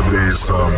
தேசம்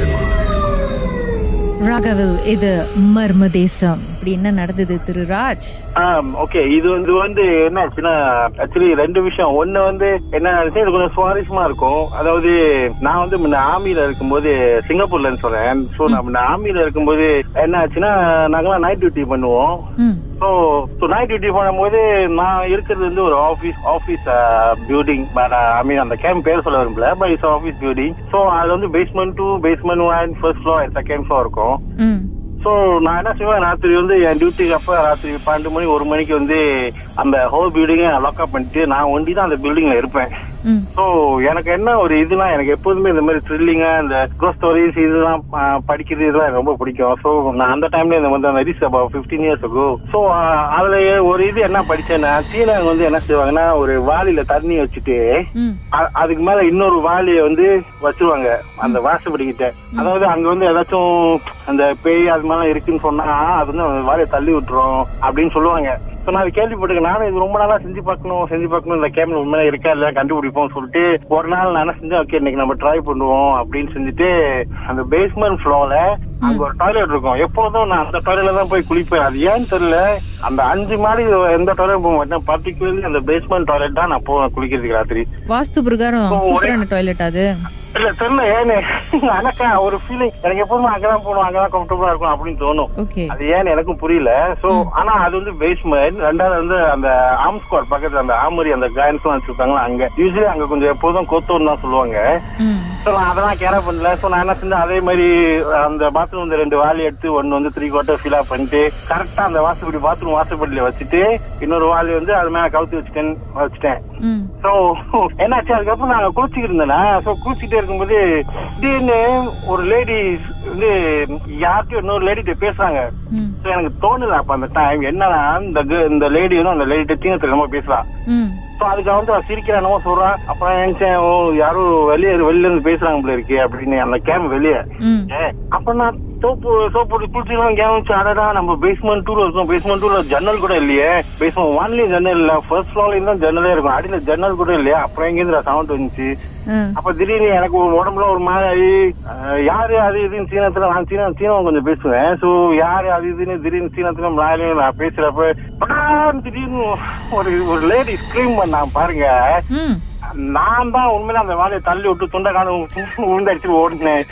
ராகவில் இது மர்ம தேசம் இப்படி என்ன நடந்தது திரு ராஜ் ஓகே இது வந்து வந்து என்ன ஆச்சுன்னா ஆக்சுவலி ரெண்டு விஷயம் ஒண்ணு வந்து என்ன ஆச்சு இது கொஞ்சம் சுவாரஸ்யமா இருக்கும் அதாவது நான் வந்து முன்ன ஆர்மியில இருக்கும்போது சிங்கப்பூர்ல சொல்றேன் சோ நான் முன்ன ஆர்மியில இருக்கும்போது என்ன ஆச்சுன்னா நாங்கெல்லாம் நைட் டியூட்டி பண்ணுவோம் ம் ஸோ ஸோ நைட் டியூட்டி பண்ணும்போது நான் இருக்கிறது வந்து ஒரு office office building I mean அந்த கேம்ப் பேர் சொல்ல விரும்பல but it's office building so அது வந்து basement two basement one first floor second floor இருக்கும் ம் ஸோ நான் என்ன செய்வேன் ராத்திரி வந்து என் டியூட்டிக்கு அப்ப ராத்திரி பன்னெண்டு மணி ஒரு மணிக்கு வந்து அந்த ஹோல் பில்டிங்கை லாக்அப் பண்ணிட்டு நான் ஒண்டி தான் அந்த பில்டிங்ல இருப்பேன் ம் ஸோ எனக்கு என்ன ஒரு இதுனா எனக்கு எப்போதுமே இந்த மாதிரி த்ரில்லிங்கா இந்த க்ரோஸ் ஸ்டோரிஸ் இதெல்லாம் ஆ, படிக்கிறது இதெல்லாம் எனக்கு ரொம்ப பிடிக்கும் ஸோ நான் அந்த டைம்ல இந்த வந்து அந்த ரீஸ் about fifteen years ago so அதுல ஒரு இது என்ன படிச்சேன்னா சீனாங்க வந்து என்ன செய்வாங்கன்னா ஒரு வாளியில தண்ணி வச்சுட்டு ம் அ- அதுக்கு மேல இன்னொரு வாளிய வந்து வச்சிருவாங்க அந்த வாசப்படிக்கிட்ட அதாவது அங்க வந்து ஏதாச்சும் அந்த பேய் அது மாதிரி இருக்குன்னு சொன்னா அது வந்து அந்த வாளிய தள்ளி விட்டுரும் அப்படின்னு சொல்லுவாங்க சோ நான் அது கேள்விப்பட்டிருக்கேன் நானும் இது ரொம்ப நாளா செஞ்சு பார்க்கணும் செஞ்சு பார்க்கணும் இந்த கேம்ல உண்மையா இருக்கா இல்ல கண்டுபிடிப்போம் சொல்லிட்டு ஒரு நாள் நான் என்ன செஞ்சேன் ஓகே இன்னைக்கு நம்ம ட்ரை பண்ணுவோம் அப்படின்னு செஞ்சுட்டு அந்த பேஸ்மெண்ட் ஃப்ளோர்ல அங்க ஒரு டாய்லெட் இருக்கும் எப்போதும் நான் அந்த டாய்லெட்ல தான் போய் குளிப்பேன் அது ஏன்னு தெரியல அந்த அஞ்சு மாடி எந்த டாய்லெட் போக மாட்டேன் பர்டிகுலர்லி அந்த பேஸ்மெண்ட் டாய்லெட் தான் நான் போவேன் குளிக்கிறதுக்கு ராத்திரி வாஸ்து பிரகாரம் சூப்பரான டாய்லெட் அது இல்ல தெரியல ஏன்னு எனக்கா ஒரு ஃபீலிங் எனக்கு எப்போதுமே அங்கதான் போகணும் அங்கதான் கம்ஃபர்டபுளா இருக்கும் அப்படின்னு தோணும் ஓகே அது ஏன்னு எனக்கும் புரியல சோ ஆனா அது வந்து பேஸ்மெண்ட் ரெண்டாவது வந்து அந்த ஆர்ம் ஸ்குவாட் பக்கத்துல அந்த ஆமரி அந்த காயின்ஸ் எல்லாம் வச்சிருக்காங்களா அங்க யூஸ்வலி அங்க கொஞ்சம் எப்போதும் கொத்தோன்னு தான் சொல்லுவாங்க ம் சோ நான் அதெல்லாம் கேர பண்ணல சோ நான் என்ன செஞ்சேன் அதே மாதிரி அந்த பாத்ரூம் வந்து ரெண்டு வாலி எடுத்து ஒன்னு வந்து த்ரீ குவார்டர் ஃபில் அப் பண்ணிட்டு கரெக்டா அந்த வாசப்படி பாத்ரூம் வாசப்படியில வச்சுட்டு இன்னொரு வாலி வந்து அது மேல கவுத்து வச்சுட்டேன் வச்சுட்டேன் ம் சோ என்னாச்சு அதுக்கப்புறம் நாங்க குளிச்சுக்கிட்டு இருந்தேனா சோ குளிச்சுட்டே இருக்கும்போது திடீர்னு ஒரு லேடி வந்து யார்கிட்டயும் இன்னொரு லேடிட்ட பேசுறாங்க ம் சோ எனக்கு தோணுது அப்ப அந்த டைம் என்னன்னா இந்த girl- இந்த லேடி வந்து அந்த லேடிட்ட தீனத்துல நம்ம பேசலாம் ம் சோ அதுக்கு வந்து அவன் சிரிக்கிறானோ சொல்றான் அப்புறம் நினைச்சேன் ஓ யாரோ வெளியே வெளியில இருந்து பேசுறாங்க போல இருக்கு அப்படின்னு அந்த கேம் வெளியே ம் ஏ, அப்ப நான் சோப்பு சோப்பு போட்டு குளிச்சுலாம் கேமிச்சு அடடா நம்ம பேஸ்மெண்ட் டூல இருக்கோம் பேஸ்மெண்ட் டூல ஜன்னல் கூட இல்லையே பேஸ்மெண்ட் ஒன்லயும் ஜன்னல் இல்ல ஃபர்ஸ்ட் ஃப்ளோர்லயும் தான் ஜன்னலே இருக்கும் அடியில ஜன்னல் கூட இல்லையா அப்புறம் எங்கேருந்து சவுண்ட் வந்துச்சு ஆ அப்ப திடீர்னு எனக்கு ஒரு உடம்புல ஒரு மாதிரி அஹ், யாரு அது இதுன்னு சீனத்துல நான் சீனம் சீனம் கொஞ்சம் பேசுவேன் சோ யாரு அது இதுன்னு திடீர்னு சீனத்துல மலையாளியும் நான் பேசுறப்ப படார்னு திடீர்னு ஒரு ஒரு லேடி ஸ்கிரீம் பண்ணா பாருங்க ம் நான் தான் உண்மையில அந்த வேலையை தள்ளி விட்டு துண்டை காணும் உழுந்தடிச்சு ஓடினேன்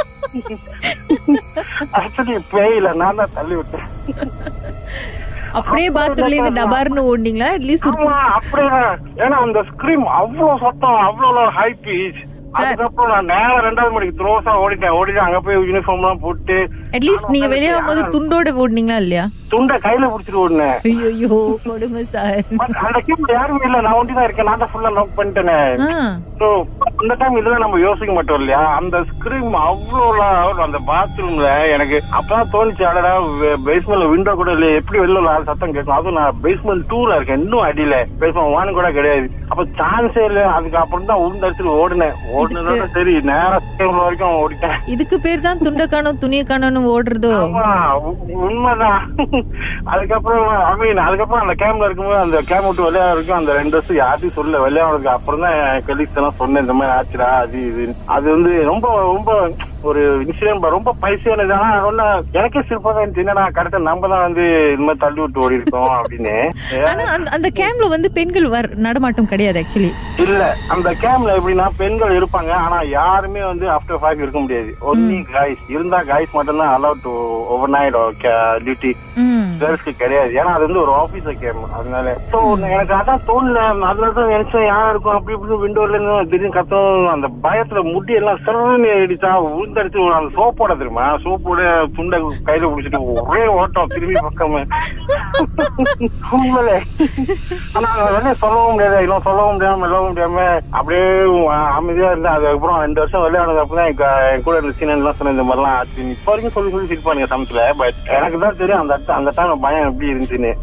ஆக்சுவலி பேயில நான் தான் தள்ளி விட்டேன் அப்படியே பாத்ரூம்ல இருந்து டபார்னு ஓடுனீங்களா அட்லீஸ்ட் ஆமா அப்படியே ஏன்னா அந்த ஸ்கிரீம் அவ்வளவு சத்தம் அவ்வளவு ஹை பீச் அதுக்கப்புறம் நான் நேரம் ரெண்டாவது மணிக்கு த்ரோஸா ஓடிட்டேன் ஓடிட்டு அங்க போய் யூனிஃபார்ம் எல்லாம் போட்டு அட்லீஸ்ட் நீங்க வெளியே வரும்போது துண்டோட ஓடுனீங்களா இல்லையா துண்டை கையில புடிச்சிட்டு ஓடினேன் ஐயோ கொடுமை சார் But அந்த கேம்ல யாருமே இல்ல நான் ஒண்டி தான் இருக்கேன் நான் தான் ஃபுல்லா லாக் பண்ணிட்டேனே ஆ சோ அந்த டைம் இதெல்லாம் நம்ம யோசிக்க மாட்டோம் இல்லையா அந்த ஸ்கிரீம் அவ்வளவு அந்த பாத்ரூம்ல எனக்கு அப்பதான் தோணுச்சு அடடா பேஸ்மெண்ட்ல விண்டோ கூட இல்ல எப்படி வெளில ஒரு ஆள் சத்தம் கேட்கும் அதுவும் நான் பேஸ்மெண்ட் டூல இருக்கேன் இன்னும் அடியில பேஸ்மெண்ட் ஒன் கூட கிடையாது அப்ப சான்ஸே இல்ல அதுக்கு அப்புறம் தான் உளுந்தடிச்சு ஓடினேன் ஓடினதோட சரி நேரம் வரைக்கும் ஓடிட்டேன் இதுக்கு பேர் தான் துண்டை காணும் துணியை காணும்னு ஓடுறதோ ஆமா உ- உண்மைதான் அதுக்கப்புறம் ஐ மீன் அதுக்கப்புறம் அந்த கேம்ல இருக்கும்போது அந்த கேம் விட்டு விளையாட இருக்கும் அந்த ரெண்டு வருஷம் யார்ட்டையும் சொல்ல விளையாடுறதுக்கு அப்புறம் தான் என் colleagues எல்லாம் சொன்னேன் இந்த மாதிரி ஆச்சுடா அது இது அது வந்து ரொம்ப ரொம்ப ஒரு இன்சிடென்ட் ரொம்ப பைசியானது ஆனா ஒண்ணு எனக்கே சிறப்பா தான் இருந்துச்சு என்னடா கரெக்டா நம்ம தான் வந்து இந்த மாதிரி தள்ளி விட்டு ஓடி இருக்கோம் அப்படின்னு ஆனா அந்த அந்த கேம்ப்ல வந்து பெண்கள் வர் நடமாட்டம் கிடையாது ஆக்சுவலி இல்ல அந்த கேம்ல எப்படின்னா பெண்கள் இருப்பாங்க ஆனா யாருமே வந்து ஆஃப்டர் ஃபைவ் இருக்க முடியாது ஒன்லி காய்ஸ் இருந்தா காய்ஸ் மட்டும் தான் allowed to overnight duty ம் கேர்ள்ஸ்க்கு கிடையாது ஏன்னா அது வந்து ஒரு ஆபீஸ் கேம் அதனால சோ எனக்கு அதான் தோணல அதனால தான் நினைச்சேன் யாரா இருக்கும் அப்படி இப்படி விண்டோல இருந்து திடீர்னு கத்தம் அந்த பயத்துல முடி எல்லாம் சிறன்னு அடிச்சா உளுந்தடிச்சு ஒரு அந்த சோப்போட தெரியுமா சோப்போட துண்டை கையில பிடிச்சிட்டு ஒரே ஓட்டம் திரும்பி பக்கம் உண்மையிலே ஆனா வெளியே சொல்லவும் முடியாது இல்லை சொல்லவும் முடியாம மெல்லவும் முடியாம அப்படியே அமைதியா இருந்தேன் அதுக்கப்புறம் ரெண்டு வருஷம் விளையாடுனது அப்பதான் என் க- என் கூட இருந்த சீனன் எல்லாம் சொன்ன இந்த மாதிரிலாம் ஆச்சு இப்ப வரைக்கும் சொல்லி சொல்லி சிரிப்பானுங்க சமத்துல பட் எனக்கு தான் தெரியும் அந்த அந்த டைம் பயம் எப்படி இருந்துச்சுன்னு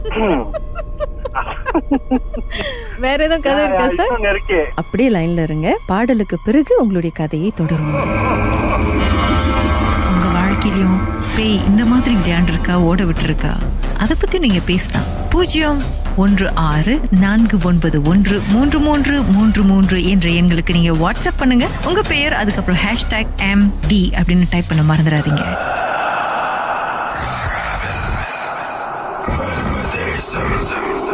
வேற எதுவும் கதை இருக்கா சார் இன்னும் இருக்கு அப்படியே லைன்ல இருங்க பாடலுக்கு பிறகு உங்களுடைய கதையை தொடரும் உங்க வாழ்க்கையிலும் பேய் பேய் இந்த மாதிரி விளையாண்டுருக்கா ஓட விட்டுருக்கா அதை பத்தி நீங்க பேசலாம் பூஜ்ஜியம் ஒன்று ஆறு நான்கு ஒன்பது ஒன்று மூன்று மூன்று மூன்று மூன்று என்ற எண்களுக்கு நீங்க வாட்ஸ்அப் பண்ணுங்க உங்க பெயர் அதுக்கப்புறம் ஹேஷ்டாக் எம் டி அப்படின்னு டைப் பண்ண மறந்துடாதீங்க Seven, seven.